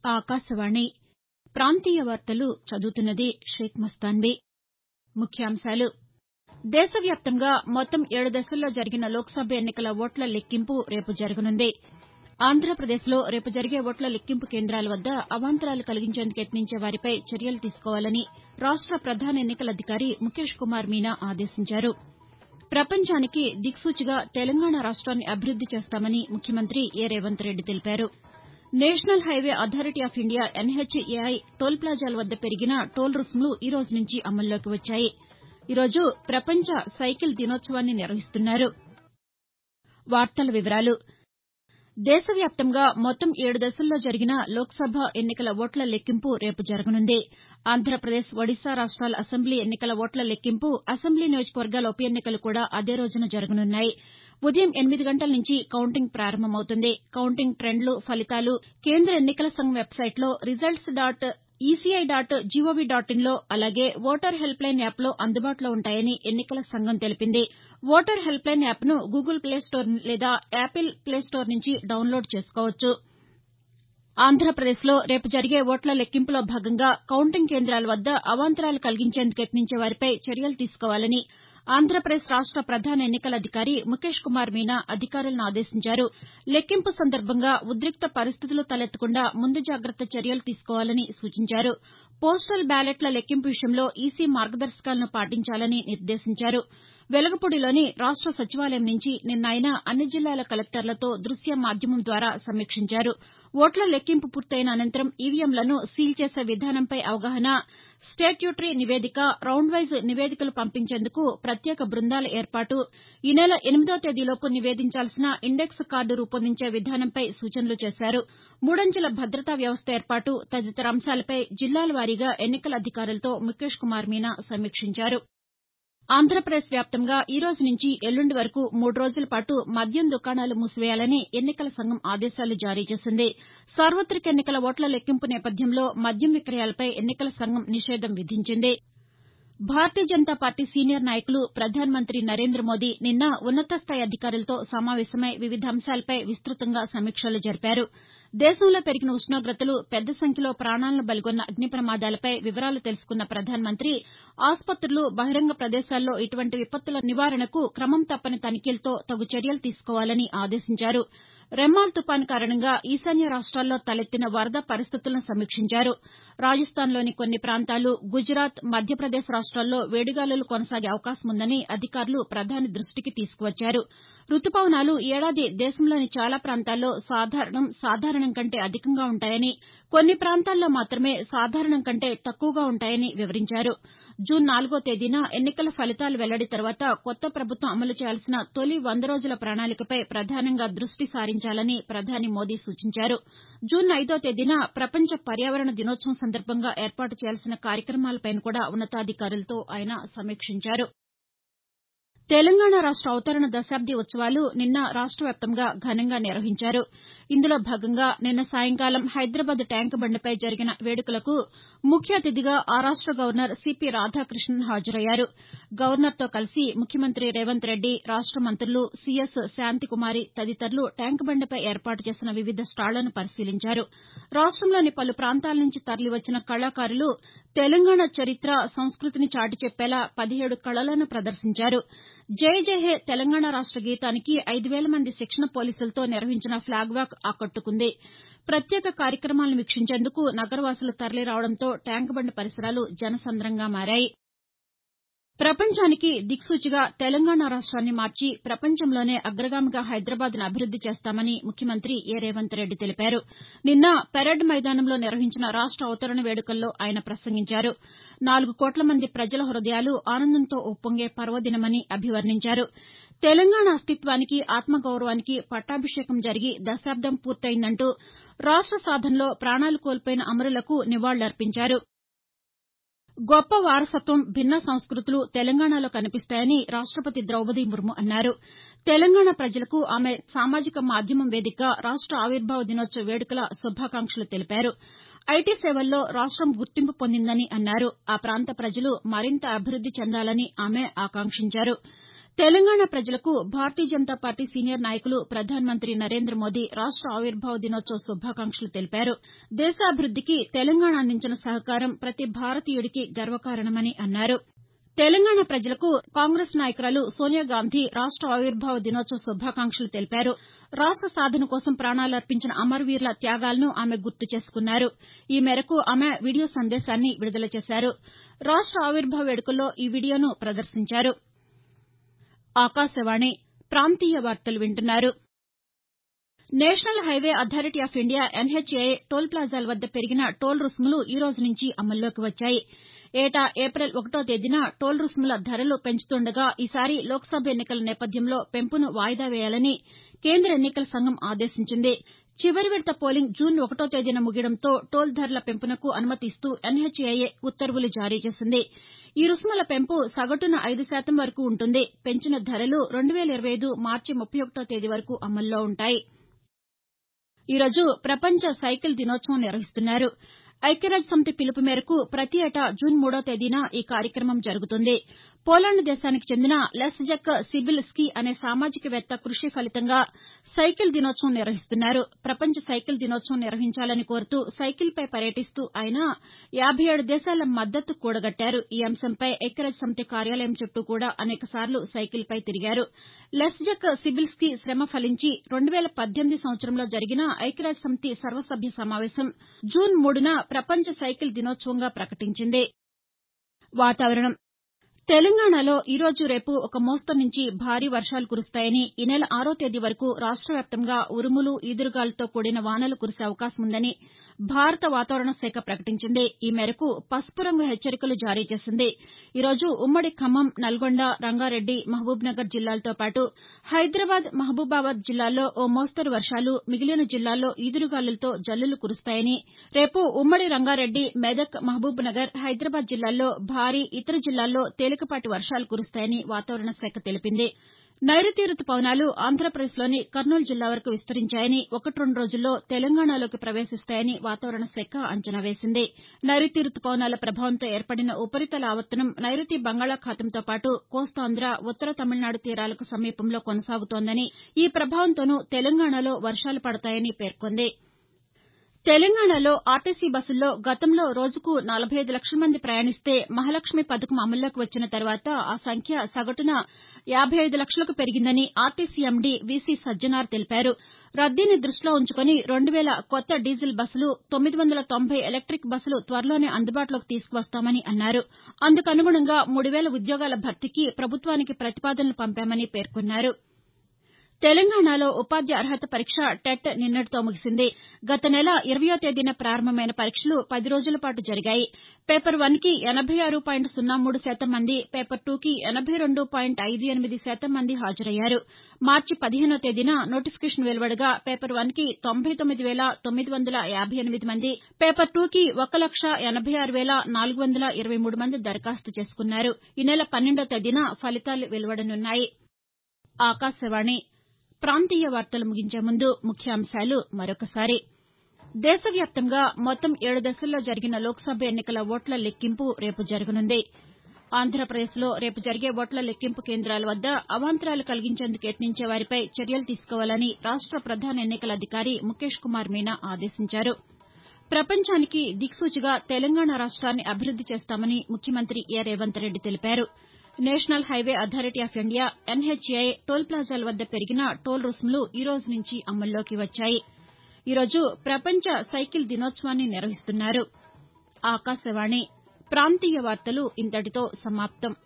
ఆకాశవాణి ప్రాంతీయ వార్తలు చదువుతున్నది షేక్ మస్తాన్బీ ముఖ్యాంశాలు దేశవ్యాప్తంగా మొత్తం ఏడు దశల్లో జరిగిన లోక్సభ ఎన్నికల ఓట్ల లెక్కింపు రేపు జరగనుంది ఆంధ్రప్రదేశ్లో రేపు జరిగే ఓట్ల లెక్కింపు కేంద్రాల వద్ద అవాంతరాలు కలిగించేందుకు యత్నించే వారిపై చర్యలు తీసుకోవాలని రాష్ట ప్రధాన ఎన్నికల అధికారి ముఖేష్ కుమార్ మీనా ఆదేశించారు ప్రపంచానికి దిక్సూచిగా తెలంగాణ రాష్ట్రాన్ని అభివృద్ది చేస్తామని ముఖ్యమంత్రి ఏ రేవంత్ రెడ్డి తెలిపారు national highway authority of India NHAI toll ప్లాజాల వద్ద పెరిగిన టోల్ రుసుములు ఈ రోజు నుంచి అమల్లోకి వచ్చాయి ఈ రోజు ప్రపంచ సైకిల్ దినోత్సవాన్ని నిర్వహిస్తున్నారు దేశవ్యాప్తంగా మొత్తం ఏడు దశల్లో జరిగిన లోక్సభ ఎన్నికల ఓట్ల లెక్కింపు రేపు జరగనుంది ఆంధ్రప్రదేశ్ ఒడిశా రాష్ట్రాల అసెంబ్లీ ఎన్నికల ఓట్ల లెక్కింపు అసెంబ్లీ నియోజకవర్గాల ఉప ఎన్నికలు కూడా అదే రోజున జరగనున్నాయి ఉదయం ఎనిమిది గంటల నుంచి కౌంటింగ్ ప్రారంభమవుతుంది కౌంటింగ్ ట్రెండ్లు ఫలితాలు కేంద్ర ఎన్నికల సంఘం వెబ్సైట్లో results dot ECI dot gov dot ఇన్లో అలాగే ఓటర్ హెల్ప్లైన్ యాప్లో అందుబాటులో ఉంటాయని ఎన్నికల సంఘం తెలిపింది ఓటర్ హెల్ప్లైన్ యాప్ను గూగుల్ ప్లేస్టోర్ లేదా యాపిల్ ప్లేస్టోర్ నుంచి డౌన్లోడ్ చేసుకోవచ్చు ఆంధ్రప్రదేశ్లో రేపు జరిగే ఓట్ల లెక్కింపులో భాగంగా కౌంటింగ్ కేంద్రాల వద్ద అవాంతరాలు కలిగించేందుకు యత్నించే వారిపై చర్యలు తీసుకోవాలని ఆంధ్రప్రదేశ్ రాష్ట ప్రధాన ఎన్నికల అధికారి ముఖేష్ కుమార్ మీనా అధికారులను ఆదేశించారు లెక్కింపు సందర్భంగా ఉద్రిక్త పరిస్థితులు తలెత్తకుండా ముందు జాగ్రత్త చర్యలు తీసుకోవాలని సూచించారు పోస్టల్ బ్యాలెట్ల లెక్కింపు విషయంలో ఈసీ మార్గదర్శకాలను పాటించాలని నిర్దేశించారు వెలగపూడిలోని రాష్ట సచివాలయం నుంచి నిన్న ఆయన అన్ని జిల్లాల కలెక్టర్లతో దృశ్య మాధ్యమం ద్వారా సమీక్షించారు ఓట్ల లెక్కింపు పూర్తయిన అనంతరం ఈవీఎంలను సీల్ చేసే విధానంపై అవగాహన స్టేట్యూటరీ నివేదిక రౌండ్ వైజ్ నివేదికలు పంపించేందుకు ప్రత్యేక బృందాల ఏర్పాటు ఈ నెల ఎనిమిదో తేదీలోపు నివేదించాల్సిన ఇండెక్స్ కార్డు రూపొందించే విధానంపై సూచనలు చేశారు మూడంచెల భద్రతా వ్యవస్థ ఏర్పాటు తదితర అంశాలపై జిల్లాల వారీగా ఎన్నికల అధికారులతో ముఖేష్ కుమార్ మీనా సమీక్షించారు ఆంధ్రప్రదేశ్ వ్యాప్తంగా ఈ రోజు నుంచి ఎల్లుండి వరకు మూడు రోజుల పాటు మద్యం దుకాణాలు మూసివేయాలని ఎన్నికల సంఘం ఆదేశాలు జారీ చేసింది సార్వతిక ఎన్నికల ఓట్ల లెక్కింపు నేపథ్యంలో మద్యం విక్రయాలపై ఎన్నికల సంఘం నిషేధం విధించింది భారతీయ జనతా పార్టీ సీనియర్ నాయకులు ప్రధానమంత్రి నరేంద్ర మోదీ నిన్న ఉన్నతస్థాయి అధికారులతో సమావేశమై వివిధ అంశాలపై విస్తృతంగా సమీక్షలు జరిపారు దేశంలో పెరిగిన ఉష్ణోగ్రతలు పెద్ద సంఖ్యలో ప్రాణాలను బలిగొన్న అగ్ని ప్రమాదాలపై వివరాలు తెలుసుకున్న ప్రధానమంత్రి ఆస్పత్రులు బహిరంగ ప్రదేశాల్లో ఇటువంటి విపత్తుల నివారణకు క్రమం తప్పని తనిఖీలతో తగు చర్యలు తీసుకోవాలని ఆదేశించారు రెమ్మాల్ తుపాను కారణంగా ఈశాన్య రాష్ట్రాల్లో తలెత్తిన వరద పరిస్థితులను సమీక్షించారు రాజస్థాన్లోని కొన్ని ప్రాంతాలు గుజరాత్ మధ్యప్రదేశ్ రాష్ట్రాల్లో వేడిగాలులు కొనసాగే అవకాశం ఉందని అధికారులు ప్రధాని దృష్టికి తీసుకువచ్చారు రుతుపవనాలు ఈ ఏడాది దేశంలోని చాలా ప్రాంతాల్లో సాధారణం సాధారణం కంటే అధికంగా ఉంటాయని కొన్ని ప్రాంతాల్లో మాత్రమే సాధారణం కంటే తక్కువగా ఉంటాయని వివరించారు జూన్ నాలుగో తేదీన ఎన్నికల ఫలితాలు వెల్లడి తర్వాత కొత్త ప్రభుత్వం అమలు చేయాల్సిన తొలి వంద రోజుల ప్రణాళికపై ప్రధానంగా దృష్టి సారించాలని ప్రధాని మోదీ సూచించారు జూన్ ఐదో తేదీన ప్రపంచ పర్యావరణ దినోత్సవం సందర్భంగా ఏర్పాటు చేయాల్సిన కార్యక్రమాలపైన కూడా ఉన్నతాధికారులతో ఆయన సమీక్షించారు తెలంగాణ రాష్ట అవతరణ దశాబ్ది ఉత్సవాలు నిన్న రాష్ట వ్యాప్తంగా ఘనంగా నిర్వహించారు ఇందులో భాగంగా నిన్న సాయంకాలం హైదరాబాద్ ట్యాంక్ బండ్పై జరిగిన వేడుకలకు ముఖ్య అతిథిగా ఆ రాష్ట గవర్నర్ సిపి రాధాకృష్ణన్ హాజరయ్యారు గవర్నర్తో కలిసి ముఖ్యమంత్రి రేవంత్ రెడ్డి రాష్ట మంత్రులు సీఎస్ శాంతికుమారి తదితరులు ట్యాంక్ బండ్పై ఏర్పాటు చేసిన వివిధ స్టాళ్లను పరిశీలించారు రాష్టంలోని పలు ప్రాంతాల నుంచి తరలివచ్చిన కళాకారులు తెలంగాణ చరిత్ర సంస్కృతిని చాటి చెప్పేలా పదిహేడు కళలను ప్రదర్శించారు జై జై హే తెలంగాణ రాష్ట గీతానికి ఐదు వేల మంది శిక్షణ పోలీసులతో నిర్వహించిన ఫ్లాగ్ వాక్ ఆకట్టుకుంది ప్రత్యేక కార్యక్రమాలను వీక్షించేందుకు నగరవాసులు తరలిరావడంతో ట్యాంక్ బండ్ పరిసరాలు జనసంద్రంగా మారాయి ప్రపంచానికి దిక్సూచిగా తెలంగాణ రాష్ట్రాన్ని మార్చి ప్రపంచంలోనే అగ్రగామిగా హైదరాబాద్ను అభివృద్ది చేస్తామని ముఖ్యమంత్రి ఏ రేవంత్ రెడ్డి తెలిపారు నిన్న పెరేడ్ మైదానంలో నిర్వహించిన రాష్ట అవతరణ వేడుకల్లో ఆయన ప్రసంగించారు నాలుగు కోట్ల మంది ప్రజల హృదయాలు ఆనందంతో ఉప్పొంగే పర్వదినమని అభివర్ణించారు తెలంగాణ అస్తిత్వానికి ఆత్మగౌరవానికి పట్టాభిషేకం జరిగి దశాబ్దం పూర్తయిందంటూ రాష్ట సాధనలో ప్రాణాలు కోల్పోయిన అమరులకు నివాళులర్పించారు గొప్ప వారసత్వం భిన్న సంస్కృతులు తెలంగాణలో కనిపిస్తాయని రాష్టపతి ద్రౌపది ముర్ము అన్నారు తెలంగాణ ప్రజలకు ఆమె సామాజిక మాధ్యమం వేదికగా రాష్ట ఆవిర్భావ దినోత్సవ వేడుకల శుభాకాంక్షలు తెలిపారు ఐటీ సేవల్లో రాష్టం గుర్తింపు పొందిందని అన్నారు ఆ ప్రాంత ప్రజలు మరింత అభివృద్ది చెందాలని ఆమె ఆకాంక్షించారు తెలంగాణ ప్రజలకు భారతీయ జనతా పార్టీ సీనియర్ నాయకులు ప్రధానమంత్రి నరేంద్ర మోదీ రాష్ట ఆవిర్భావ దినోత్సవ శుభాకాంక్షలు తెలిపారు దేశాభివృద్దికి తెలంగాణ అందించిన సహకారం ప్రతి భారతీయుడికి గర్వకారణమని అన్నారు తెలంగాణ ప్రజలకు కాంగ్రెస్ నాయకురాలు సోనియాగాంధీ రాష్ట ఆవిర్భావ దినోత్సవ శుభాకాంక్షలు తెలిపారు రాష్ట సాధన కోసం ప్రాణాలర్పించిన అమరవీరుల త్యాగాలను ఆమె గుర్తు చేసుకున్నారు ఈ మేరకు ఆమె వీడియో సందేశాన్ని విడుదల చేశారు రాష్ట ఆవిర్భావ వేడుకల్లో ఈ వీడియోను ప్రదర్శించారు ఆకాశవాణి ప్రాంతీయ వార్తలు వింటున్నారు national highway authority of India NHAI toll ప్లాజాల వద్ద పెరిగిన టోల్ రుసుములు ఈ రోజు నుంచి అమల్లోకి వచ్చాయి ఏటా ఏప్రిల్ ఒకటో తేదీన టోల్ రుసుముల ధరలు పెంచుతుండగా ఈసారి లోక్సభ ఎన్నికల నేపథ్యంలో పెంపును వాయిదా వేయాలని కేంద్ర ఎన్నికల సంఘం ఆదేశించింది చివరి విడత పోలింగ్ జూన్ ఒకటో తేదీన ముగియడంతో టోల్ ధరల పెంపునకు అనుమతి ఇస్తూ ఎన్హెచ్ఏఐ ఉత్తర్వులు జారీ చేసింది ఈ రుసుముల పెంపు సగటున ఐదు శాతం వరకు ఉంటుంది పెంచిన ధరలు రెండు వేల ఇరవై ఐదు మార్చి ముప్పై ఒకటో తేదీ వరకు అమల్లో ఉంటాయి ఈ రోజు ప్రపంచ సైకిల్ దినోత్సవం నిర్వహిస్తున్నారు ఐక్యరాజ్యసమితి పిలుపు మేరకు ప్రతి ఏటా జూన్ మూడో తేదీన ఈ కార్యక్రమం జరుగుతుంది పోలాండ్ దేశానికి చెందిన లెస్జక్ సిబిల్స్కీ అనే సామాజికవేత్త కృషి ఫలితంగా సైకిల్ దినోత్సవం నిర్వహిస్తున్నారు ప్రపంచ సైకిల్ దినోత్సవం నిర్వహించాలని కోరుతూ సైకిల్పై పర్యటిస్తూ ఆయన యాబై ఏడు దేశాల మద్దతు కూడగట్టారు ఈ అంశంపై ఐక్యరాజ్యసమితి కార్యాలయం చుట్టూ కూడా అనేకసార్లు సైకిల్పై తిరిగారు లెస్జక్ సిబిల్స్కీ శ్రమ ఫలించి రెండు వేల పద్దెనిమిది సంవత్సరంలో జరిగిన ఐక్యరాజ్యసమితి సర్వసభ్య సమావేశం జూన్ మూడున ప్రపంచ సైకిల్ దినోత్సవంగా ప్రకటించింది వాతావరణం తెలంగాణలో ఈ రోజు రేపు ఒక మోస్తరు నుంచి భారీ వర్షాలు కురుస్తాయని ఈ నెల ఆరో తేదీ వరకు రాష్ట వ్యాప్తంగా ఉరుములు ఈదురుగాలులతో కూడిన వానలు కురిసే అవకాశం ఉందని భారత వాతావరణ శాఖ ప్రకటించింది ఈ మేరకు పసుపు రంగు హెచ్చరికలు జారీ చేసింది ఈ రోజు ఉమ్మడి ఖమ్మం నల్గొండ రంగారెడ్డి మహబూబ్నగర్ జిల్లాలతో పాటు హైదరాబాద్ మహబూబాబాద్ జిల్లాల్లో ఓ మోస్తరు వర్షాలు మిగిలిన జిల్లాల్లో ఈదురుగాలులతో జల్లులు కురుస్తాయని రేపు ఉమ్మడి రంగారెడ్డి మెదక్ మహబూబ్నగర్ హైదరాబాద్ జిల్లాల్లో భారీ ఇతర జిల్లాల్లో తేలికపాటి వర్షాలు కురుస్తాయని వాతావరణ శాఖ తెలిపింది నైరుతి రుతుపవనాలు ఆంధ్రప్రదేశ్లోని కర్నూలు జిల్లా వరకు విస్తరించాయని ఒకటి రెండు రోజుల్లో తెలంగాణలోకి ప్రవేశిస్తాయని వాతావరణ శాఖ అంచనా వేసింది నైరుతి రుతుపవనాల ప్రభావంతో ఏర్పడిన ఉపరితల ఆవర్తనం నైరుతి బంగాళాఖాతంతో పాటు కోస్తాంధ్ర ఉత్తర తమిళనాడు తీరాలకు సమీపంలో కొనసాగుతోందని ఈ ప్రభావంతోనూ తెలంగాణలో వర్షాలు పడతాయని పేర్కొంది తెలంగాణలో ఆర్టీసీ బస్సుల్లో గతంలో రోజుకు నలభై ఐదు లక్షల మంది ప్రయాణిస్తే మహాలక్ష్మి పథకం అమల్లోకి వచ్చిన తర్వాత ఆ సంఖ్య సగటున యాబై ఐదు లక్షలకు పెరిగిందని ఆర్టీసీ ఎండీ వీసీ సజ్జనార్ తెలిపారు రద్దీని దృష్టిలో ఉంచుకుని రెండు వేల కొత్త డీజిల్ బస్సులు తొమ్మిది వందల తొంభై ఎలక్టిక్ బస్సులు త్వరలోనే అందుబాటులోకి తీసుకువస్తామని అన్నారు అందుకనుగుణంగా మూడు వేల ఉద్యోగాల భర్తీకి ప్రభుత్వానికి ప్రతిపాదనలు పంపామని పేర్కొన్నారు తెలంగాణలో ఉపాధ్యాయ అర్హత పరీక్ష టెట్ నిన్నటితో ముగిసింది గత నెల ఇరవయో తేదీన ప్రారంభమైన పరీక్షలు పది రోజుల పాటు జరిగాయి పేపర్ వన్కి ఎనబై ఆరు పాయింట్ సున్నా మూడు శాతం మంది పేపర్ టూకి ఎనబై రెండు పాయింట్ ఐదు ఎనిమిది శాతం మంది హాజరయ్యారు మార్చి పదిహేనో తేదీన నోటిఫికేషన్ వెలువడగా పేపర్ వన్కి తొంభై తొమ్మిది వేల తొమ్మిది వందల యాబై ఎనిమిది మంది పేపర్ టూకి ఒక లక్ష ఎనబై ఆరు వేల నాలుగు వందల ఇరవై మూడు మంది దరఖాస్తు చేసుకున్నారు ఈ నెల పన్నెండో తేదీన ఫలితాలు వెలువడనున్నాయి ఆకాశవాణి ప్రాంతీయ వార్తలు ముగించే ముందు ముఖ్యాంశాలు మరొకసారి దేశవ్యాప్తంగా మొత్తం ఏడు దశల్లో జరిగిన లోక్సభ ఎన్నికల ఓట్ల లెక్కింపు రేపు జరగనుంది ఆంధ్రప్రదేశ్లో రేపు జరిగే ఓట్ల లెక్కింపు కేంద్రాల వద్ద అవాంతరాలు కలిగించేందుకు యత్నించే వారిపై చర్యలు తీసుకోవాలని రాష్ట ప్రధాన ఎన్నికల అధికారి ముఖేష్ కుమార్ మీనా ఆదేశించారు ప్రపంచానికి దిక్సూచిగా తెలంగాణ రాష్ట్రాన్ని అభివృద్ది చేస్తామని ముఖ్యమంత్రి ఏ రేవంత్ రెడ్డి తెలిపారు national highway authority of India NHAI toll ప్లాజాల వద్ద పెరిగిన టోల్ రుసుములు ఈ రోజు నుంచి అమల్లోకి వచ్చాయి ఈ రోజు ప్రపంచ సైకిల్ దినోత్సవాన్ని నిర్వహిస్తున్నారు ఆకాశవాణి ప్రాంతీయ వార్తలు ఇంతటితో సమాప్తం